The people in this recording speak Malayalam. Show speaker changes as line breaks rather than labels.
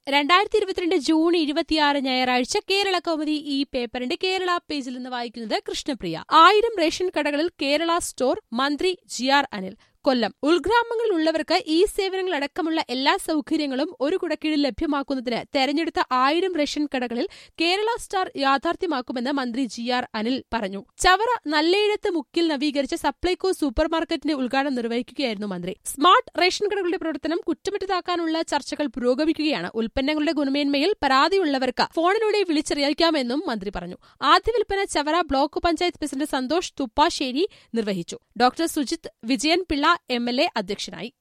രണ്ടായിരത്തി ഇരുപത്തിരണ്ട് ജൂൺ ഇരുപത്തിയാറ് ഞായറാഴ്ച കേരള കൗമുദി ഈ പേപ്പറിന്റെ കേരള പേജിൽ നിന്ന് വായിക്കുന്നത് കൃഷ്ണപ്രിയ ആയിരം റേഷൻ കടകളിൽ കേരള സ്റ്റോർ മന്ത്രി ജി ആർ അനിൽ കൊല്ലം ഉൾഗ്രാമങ്ങളിലുള്ളവർക്ക് ഈ സേവനങ്ങൾ അടക്കമുള്ള എല്ലാ സൗകര്യങ്ങളും ഒരു കുടക്കീഴിൽ ലഭ്യമാക്കുന്നതിന് തെരഞ്ഞെടുത്ത ആയിരം റേഷൻ കടകളിൽ കേരള സ്റ്റാർ യാഥാർത്ഥ്യമാക്കുമെന്ന് മന്ത്രി ജി ആർ അനിൽ പറഞ്ഞു ചവറ നല്ലയിടത്ത് മുക്കിൽ നവീകരിച്ച സപ്ലൈകോ സൂപ്പർ മാർക്കറ്റിന്റെ ഉദ്ഘാടനം നിർവഹിക്കുകയായിരുന്നു മന്ത്രി സ്മാർട്ട് റേഷൻ കടകളുടെ പ്രവർത്തനം കുറ്റമറ്റതാക്കാനുള്ള ചർച്ചകൾ പുരോഗമിക്കുകയാണ് ഉൽപ്പന്നങ്ങളുടെ ഗുണമേന്മയിൽ പരാതിയുള്ളവർക്ക് ഫോണിലൂടെ വിളിച്ചറിയിക്കാമെന്നും മന്ത്രി പറഞ്ഞു ആദ്യ വിൽപ്പന ചവറ ബ്ലോക്ക് പഞ്ചായത്ത് പ്രസിഡന്റ് സന്തോഷ് തുപ്പാശ്ശേരി നിർവഹിച്ചു doctor Sujith Vijayan Pillai M L A അധ്യക്ഷനായി